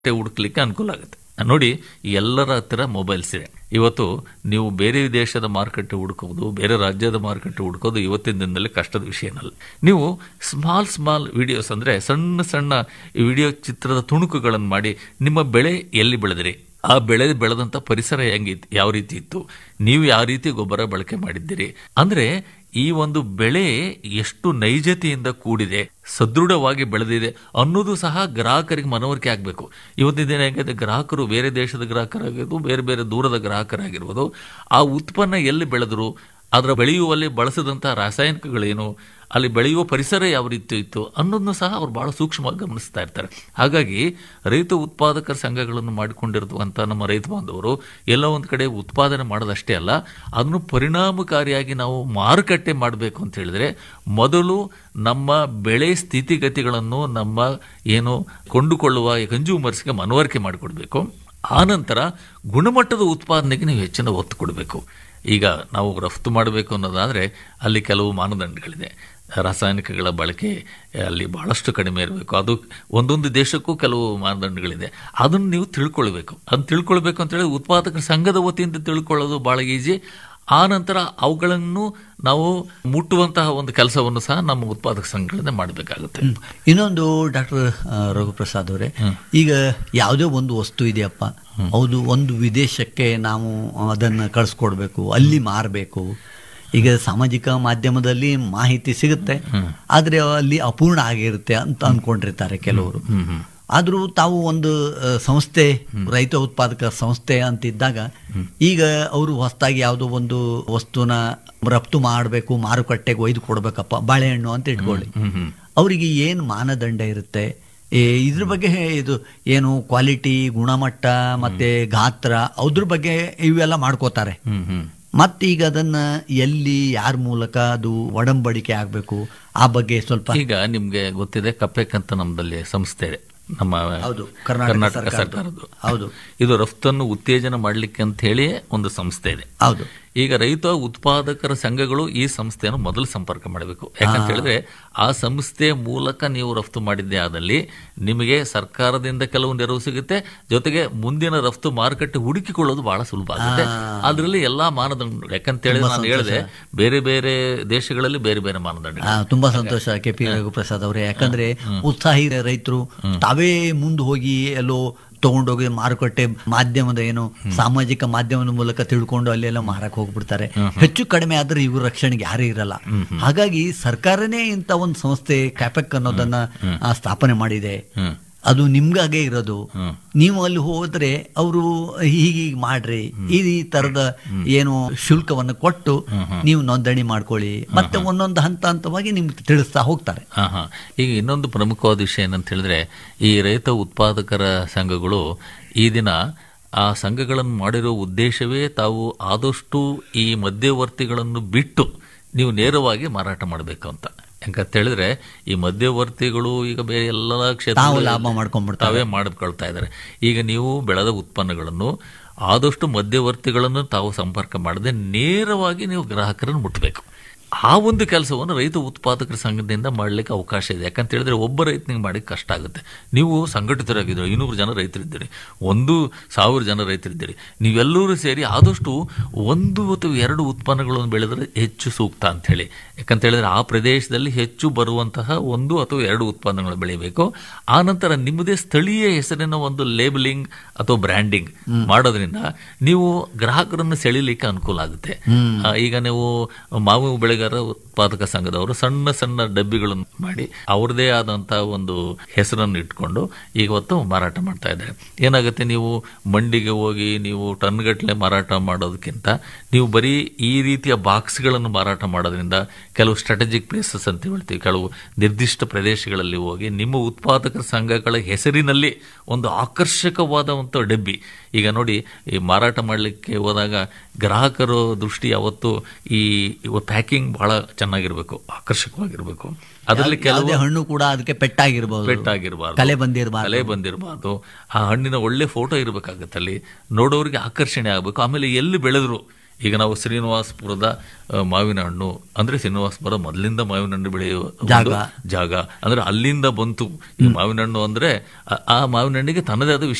ಹುಡುಕ್ಲಿಕ್ಕೆ ಅನುಕೂಲ ಆಗುತ್ತೆ ನೋಡಿ ಎಲ್ಲರ ಹತ್ತಿರ ಮೊಬೈಲ್ಸ್ ಇದೆ ಇವತ್ತು ನೀವು ಬೇರೆ ದೇಶದ ಮಾರುಕಟ್ಟೆ ಹುಡುಕೋದು ಬೇರೆ ರಾಜ್ಯದ ಮಾರುಕಟ್ಟೆ ಹುಡುಕೋದು ಇವತ್ತಿನ ದಿನದಲ್ಲಿ ಕಷ್ಟದ ವಿಷಯನಲ್ಲ ನೀವು ಸ್ಮಾಲ್ ಸ್ಮಾಲ್ ವಿಡಿಯೋಸ್ ಅಂದ್ರೆ ಸಣ್ಣ ಸಣ್ಣ ವಿಡಿಯೋ ಚಿತ್ರದ ತುಣುಕುಗಳನ್ನು ಮಾಡಿ ನಿಮ್ಮ ಬೆಳೆ ಎಲ್ಲಿ ಬೆಳೆದಿರಿ ಆ ಬೆಳೆ ಬೆಳೆದಂತ ಪರಿಸರ ಹೆಂಗಿತ್ತು ಯಾವ ರೀತಿ ಇತ್ತು ನೀವು ಯಾವ ರೀತಿ ಗೊಬ್ಬರ ಬಳಕೆ ಮಾಡಿದ್ದೀರಿ ಅಂದ್ರೆ ಈ ಒಂದು ಬೆಳೆ ಎಷ್ಟು ನೈಜತೆಯಿಂದ ಕೂಡಿದೆ ಸದೃಢವಾಗಿ ಬೆಳೆದಿದೆ ಅನ್ನೋದು ಸಹ ಗ್ರಾಹಕರಿಗೆ ಮನವರಿಕೆ ಆಗಬೇಕು ಇವತ್ತಿನ ದಿನ ಹೆಂಗಿದೆ ಗ್ರಾಹಕರು ಬೇರೆ ದೇಶದ ಗ್ರಾಹಕರಾಗಿರ್ಬೋದು ಬೇರೆ ಬೇರೆ ದೂರದ ಗ್ರಾಹಕರಾಗಿರ್ಬೋದು ಆ ಉತ್ಪನ್ನ ಎಲ್ಲಿ ಬೆಳೆದ್ರು ಅದರ ಬೆಳೆಯುವಲ್ಲಿ ಬಳಸಿದಂಥ ರಾಸಾಯನಿಕಗಳೇನು ಅಲ್ಲಿ ಬೆಳೆಯುವ ಪರಿಸರ ಯಾವ ರೀತಿ ಇತ್ತು ಅನ್ನೋದನ್ನು ಸಹ ಅವ್ರು ಬಹಳ ಸೂಕ್ಷ್ಮವಾಗಿ ಗಮನಿಸ್ತಾ ಇರ್ತಾರೆ ಹಾಗಾಗಿ ರೈತ ಉತ್ಪಾದಕರ ಸಂಘಗಳನ್ನು ಮಾಡಿಕೊಂಡಿರುವಂಥ ನಮ್ಮ ರೈತ ಬಾಂಧವರು ಎಲ್ಲ ಒಂದು ಕಡೆ ಉತ್ಪಾದನೆ ಮಾಡೋದಷ್ಟೇ ಅಲ್ಲ ಅದನ್ನು ಪರಿಣಾಮಕಾರಿಯಾಗಿ ನಾವು ಮಾರುಕಟ್ಟೆ ಮಾಡಬೇಕು ಅಂತ ಹೇಳಿದ್ರೆ ಮೊದಲು ನಮ್ಮ ಬೆಳೆ ಸ್ಥಿತಿಗತಿಗಳನ್ನು ನಮ್ಮ ಏನು ಕೊಂಡುಕೊಳ್ಳುವ ಕನ್ಸ್ಯೂಮರ್ಸ್ಗೆ ಮನವರಿಕೆ ಮಾಡಿಕೊಡ್ಬೇಕು ಆನಂತರ ಗುಣಮಟ್ಟದ ಉತ್ಪಾದನೆಗೆ ನೀವು ಹೆಚ್ಚಿನ ಒತ್ತು ಕೊಡಬೇಕು ಈಗ ನಾವು ರಫ್ತು ಮಾಡಬೇಕು ಅನ್ನೋದಾದರೆ ಅಲ್ಲಿ ಕೆಲವು ಮಾನದಂಡಗಳಿದೆ ರಾಸಾಯನಿಕಗಳ ಬಳಕೆ ಅಲ್ಲಿ ಬಹಳಷ್ಟು ಕಡಿಮೆ ಇರಬೇಕು ಅದು ಒಂದೊಂದು ದೇಶಕ್ಕೂ ಕೆಲವು ಮಾನದಂಡಗಳಿದೆ ಅದನ್ನು ನೀವು ತಿಳ್ಕೊಳ್ಬೇಕು ಅದನ್ನು ತಿಳ್ಕೊಳ್ಬೇಕು ಅಂತೇಳಿ ಉತ್ಪಾದಕರ ಸಂಘದ ವತಿಯಿಂದ ತಿಳ್ಕೊಳ್ಳೋದು ಭಾಳ ಈಜಿ ಆ ನಂತರ ಅವುಗಳನ್ನು ನಾವು ಮುಟ್ಟುವಂತಹ ಒಂದು ಕೆಲಸವನ್ನು ಸಹ ನಮ್ಮ ಉತ್ಪಾದಕ ಸಂಘಗಳಿಂದ ಮಾಡಬೇಕಾಗುತ್ತೆ ಇನ್ನೊಂದು ಡಾಕ್ಟರ್ ರಘುಪ್ರಸಾದ್ ಅವರೇ ಈಗ ಯಾವುದೇ ಒಂದು ವಸ್ತು ಇದೆಯಪ್ಪ ಹೌದು ಒಂದು ವಿದೇಶಕ್ಕೆ ನಾವು ಅದನ್ನು ಕಳಿಸ್ಕೊಡ್ಬೇಕು ಅಲ್ಲಿ ಮಾರಬೇಕು ಈಗ ಸಾಮಾಜಿಕ ಮಾಧ್ಯಮದಲ್ಲಿ ಮಾಹಿತಿ ಸಿಗುತ್ತೆ ಆದರೆ ಅಲ್ಲಿ ಅಪೂರ್ಣ ಆಗಿರುತ್ತೆ ಅಂತ ಅಂದ್ಕೊಂಡಿರ್ತಾರೆ ಕೆಲವರು ಆದರೂ ತಾವು ಒಂದು ಆ, ಸಂಸ್ಥೆ ರೈತ ಉತ್ಪಾದಕ ಸಂಸ್ಥೆ ಅಂತಿದ್ದಾಗ ಈಗ ಅವರು ಹೊಸದಾಗಿ ಯಾವುದೋ ಒಂದು ವಸ್ತುನ ರಫ್ತು ಮಾಡಬೇಕು ಮಾರುಕಟ್ಟೆಗೆ ಒಯ್ದು ಕೊಡ್ಬೇಕಪ್ಪ ಬಾಳೆಹಣ್ಣು ಅಂತ ಇಟ್ಕೊಳ್ಳಿ ಅವರಿಗೆ ಏನು ಮಾನದಂಡ ಇರುತ್ತೆ ಏ, ಇದ್ರ ಬಗ್ಗೆ ಇದು ಏನು ಕ್ವಾಲಿಟಿ ಗುಣಮಟ್ಟ ಮತ್ತೆ ಗಾತ್ರ ಅದ್ರ ಬಗ್ಗೆ ಇವೆಲ್ಲ ಮಾಡ್ಕೋತಾರೆ ಹ್ಮ್ ಹ್ಮ್ ಮತ್ತೀಗ ಅದನ್ನ ಎಲ್ಲಿ ಯಾರ ಮೂಲಕ ಅದು ಒಡಂಬಡಿಕೆ ಆಗಬೇಕು ಆ ಬಗ್ಗೆ ಸ್ವಲ್ಪ ಈಗ ನಿಮ್ಗೆ ಗೊತ್ತಿದೆ ಕಪೆಕ್ ಅಂತ ನಮ್ಮದಲ್ಲಿ ಸಂಸ್ಥೆ ಇದೆ ನಮ್ಮ ಹೌದು, ಕರ್ನಾಟಕ ಕರ್ನಾಟಕ ಸರ್ಕಾರದ್ದು. ಸರ್ಕಾರದ್ದು ಹೌದು. ಇದು ರಫ್ತನ್ನು ಉತ್ತೇಜನ ಮಾಡಲಿಕ್ಕೆ ಅಂತ ಹೇಳಿ ಒಂದು ಸಂಸ್ಥೆ ಇದೆ ಹೌದು ಈಗ ರೈತ ಉತ್ಪಾದಕರ ಸಂಘಗಳು ಈ ಸಂಸ್ಥೆಯನ್ನು ಮೊದಲು ಸಂಪರ್ಕ ಮಾಡಬೇಕು ಯಾಕಂತ ಹೇಳಿದ್ರೆ ಆ ಸಂಸ್ಥೆಯ ಮೂಲಕ ನೀವು ರಫ್ತು ಮಾಡಿದ್ದೇ ಆದಲ್ಲಿ ನಿಮಗೆ ಸರ್ಕಾರದಿಂದ ಕೆಲವು ನೆರವು ಸಿಗುತ್ತೆ ಜೊತೆಗೆ ಮುಂದಿನ ರಫ್ತು ಮಾರುಕಟ್ಟೆ ಹುಡುಕಿಕೊಳ್ಳೋದು ಬಹಳ ಸುಲಭ ಆಗುತ್ತೆ ಅದರಲ್ಲಿ ಎಲ್ಲಾ ಮಾನದಂಡಗಳು ಯಾಕಂತ ಹೇಳಿದ್ರೆ ನಾನು ಹೇಳಿದೆ ಬೇರೆ ಬೇರೆ ದೇಶಗಳಲ್ಲಿ ಬೇರೆ ಬೇರೆ ಮಾನದಂಡ ಆ, ತುಂಬಾ ಸಂತೋಷ ಕೆ ಪಿ ರಘುಪ್ರಸಾದ್ ಅವರೇ ಯಾಕಂದ್ರೆ ಉತ್ಸಾಹಿ ರೈತರು ತಾವೇ ಮುಂದೆ ಹೋಗಿ ಎಲ್ಲೋ ತಗೊಂಡೋಗಿ ಮಾರುಕಟ್ಟೆ ಮಾಧ್ಯಮದ ಏನು ಸಾಮಾಜಿಕ ಮಾಧ್ಯಮದ ಮೂಲಕ ತಿಳ್ಕೊಂಡು ಅಲ್ಲೆಲ್ಲ ಮಾರಕ್ ಹೋಗ್ಬಿಡ್ತಾರೆ ಹೆಚ್ಚು ಕಡಿಮೆ ಆದ್ರೆ ಇವ್ರ ರಕ್ಷಣೆಗೆ ಯಾರು ಇರಲ್ಲ ಹಾಗಾಗಿ ಸರ್ಕಾರನೇ ಇಂತ ಒಂದು ಸಂಸ್ಥೆ ಕ್ಯಾಪೆಕ್ ಅನ್ನೋದನ್ನ ಆ, ಸ್ಥಾಪನೆ ಮಾಡಿದೆ ಹ್ಮ್ ಅದು ನಿಮ್ಗಾಗೆ ಇರೋದು ನೀವು ಅಲ್ಲಿ ಹೋದ್ರೆ ಅವರು ಹೀಗೀಗ ಮಾಡ್ರಿ ಈ ತರದ ಏನು ಶುಲ್ಕವನ್ನು ಕೊಟ್ಟು ನೀವು ನೋಂದಣಿ ಮಾಡ್ಕೊಳ್ಳಿ ಮತ್ತೆ ಒಂದೊಂದು ಹಂತ ಹಂತವಾಗಿ ನಿಮ್ಗೆ ತಿಳಿಸ್ತಾ ಹೋಗ್ತಾರೆ ಹಾ ಹಾ ಈಗ ಇನ್ನೊಂದು ಪ್ರಮುಖವಾದ ವಿಷಯ ಏನಂತ ಹೇಳಿದ್ರೆ ಈ ರೈತ ಉತ್ಪಾದಕರ ಸಂಘಗಳು ಈ ದಿನ ಆ ಸಂಘಗಳನ್ನು ಮಾಡಿರೋ ಉದ್ದೇಶವೇ ತಾವು ಆದಷ್ಟು ಈ ಮಧ್ಯವರ್ತಿಗಳನ್ನು ಬಿಟ್ಟು ನೀವು ನೇರವಾಗಿ ಮಾರಾಟ ಮಾಡಬೇಕು ಅಂತ ಯಾಕಂತ ಹೇಳಿದ್ರೆ ಈ ಮಧ್ಯವರ್ತಿಗಳು ಈಗ ಬೇರೆ ಎಲ್ಲ ಕ್ಷೇತ್ರ ತಾವು ಲಾಭ ಮಾಡ್ಕೊಂಡ್ಬಿಡ್ತಾರೆ ತಾವೇ ಮಾಡಿಕೊಳ್ತಾ ಇದ್ದಾರೆ ಈಗ ನೀವು ಬೆಳೆದ ಉತ್ಪನ್ನಗಳನ್ನು ಆದಷ್ಟು ಮಧ್ಯವರ್ತಿಗಳನ್ನು ತಾವು ಸಂಪರ್ಕ ಮಾಡದೆ ನೇರವಾಗಿ ನೀವು ಗ್ರಾಹಕರನ್ನು ಮುಟ್ಟಬೇಕು ಆ ಒಂದು ಕೆಲಸವನ್ನು ರೈತ ಉತ್ಪಾದಕರ ಸಂಘದಿಂದ ಮಾಡಲಿಕ್ಕೆ ಅವಕಾಶ ಇದೆ ಯಾಕಂತ ಹೇಳಿದ್ರೆ ಒಬ್ಬ ರೈತನಿಗೆ ಮಾಡಿ ಕಷ್ಟ ಆಗುತ್ತೆ ನೀವು ಸಂಘಟಿತರಾಗಿದ್ದೀರಿ ಐನೂರು ಜನ ರೈತರಿದ್ದೀರಿ ಒಂದು ಸಾವಿರ ಜನ ರೈತರಿದ್ದೀರಿ ನೀವೆಲ್ಲರೂ ಸೇರಿ ಆದಷ್ಟು ಒಂದು ಅಥವಾ ಎರಡು ಉತ್ಪನ್ನಗಳನ್ನು ಬೆಳೆದರೆ ಹೆಚ್ಚು ಸೂಕ್ತ ಅಂತ ಹೇಳಿ ಯಾಕಂತ ಹೇಳಿದ್ರೆ ಆ ಪ್ರದೇಶದಲ್ಲಿ ಹೆಚ್ಚು ಬರುವಂತಹ ಒಂದು ಅಥವಾ ಎರಡು ಉತ್ಪನ್ನಗಳು ಬೆಳಿಬೇಕು ಆ ನಂತರ ನಿಮ್ಮದೇ ಸ್ಥಳೀಯ ಹೆಸರಿನ ಒಂದು ಲೇಬಲಿಂಗ್ ಅಥವಾ ಬ್ರ್ಯಾಂಡಿಂಗ್ ಮಾಡೋದ್ರಿಂದ ನೀವು ಗ್ರಾಹಕರನ್ನು ಸೆಳಿಲಿಕ್ಕೆ ಅನುಕೂಲ ಆಗುತ್ತೆ ಆ, ಈಗ ನೀವು ಮಾವು ಬೆಳೆಗಾರ ಉತ್ಪಾದಕ ಸಂಘದವರು ಸಣ್ಣ ಸಣ್ಣ ಡಬ್ಬಿಗಳನ್ನು ಮಾಡಿ ಅವ್ರದೇ ಆದಂತಹ ಒಂದು ಹೆಸರನ್ನು ಇಟ್ಕೊಂಡು ಇವತ್ತು ಮಾರಾಟ ಮಾಡ್ತಾ ಇದ್ದಾರೆ ಏನಾಗುತ್ತೆ ನೀವು ಮಂಡಿಗೆ ಹೋಗಿ ನೀವು ಟನ್ಗಟ್ಟಲೆ ಮಾರಾಟ ಮಾಡೋದಕ್ಕಿಂತ ನೀವು ಬರೀ ಈ ರೀತಿಯ ಬಾಕ್ಸ್ಗಳನ್ನು ಮಾರಾಟ ಮಾಡೋದ್ರಿಂದ ಕೆಲವು ಸ್ಟ್ರಾಟಜಿಕ್ ಪ್ಲೇಸಸ್ ಅಂತ ಹೇಳ್ತೀವಿ ಕೆಲವು ನಿರ್ದಿಷ್ಟ ಪ್ರದೇಶಗಳಲ್ಲಿ ಹೋಗಿ ನಿಮ್ಮ ಉತ್ಪಾದಕರ ಸಂಘಗಳ ಹೆಸರಿನಲ್ಲಿ ಒಂದು ಆಕರ್ಷಕವಾದ ಒಂದು ಡಬ್ಬಿ ಈಗ ನೋಡಿ ಈ ಮಾರಾಟ ಮಾಡಲಿಕ್ಕೆ ಹೋದಾಗ ಗ್ರಾಹಕರ ದೃಷ್ಟಿ ಯಾವತ್ತು ಈ ಪ್ಯಾಕಿಂಗ್ ಬಹಳ ಚೆನ್ನಾಗಿರ್ಬೇಕು ಆಕರ್ಷಕವಾಗಿರ್ಬೇಕು ಅದರಲ್ಲಿ ಕೆಲವು ಯಾವುದೇ ಹಣ್ಣು ಕೂಡ ಅದಕ್ಕೆ ಪೆಟ್ಟಾಗಿರ್ಬೋದು ಪೆಟ್ಟಾಗಿರಬಾರ್ದು ಕಲೆ ಬಂದಿರಬಾರ್ದು ಕಲೆ ಬಂದಿರಬಾರ್ದು ಆ ಹಣ್ಣಿನ ಒಳ್ಳೆ ಫೋಟೋ ಇರಬೇಕಾಗತ್ತೆ ಅಲ್ಲಿ ನೋಡೋರಿಗೆ ಆಕರ್ಷಣೆ ಆಗಬೇಕು ಆಮೇಲೆ ಎಲ್ಲಿ ಬೆಳೆದ್ರು ಈಗ ನಾವು ಶ್ರೀನಿವಾಸಪುರದ ಆ, ಮಾವಿನ ಹಣ್ಣು ಅಂದ್ರೆ ಶ್ರೀನಿವಾಸಪುರ ಮೊದಲಿಂದ ಮಾವಿನ ಹಣ್ಣು ಬೆಳೆಯುವ ಒಂದು ಜಾಗ. ಜಾಗ ಅಂದ್ರೆ ಅಲ್ಲಿಂದ ಬಂತು ಈ ಮಾವಿನ ಹಣ್ಣು ಅಂದ್ರೆ ಆ- ಆ ಮಾವಿನ ಹಣ್ಣಿಗೆ ತನ್ನದೇ ಆದ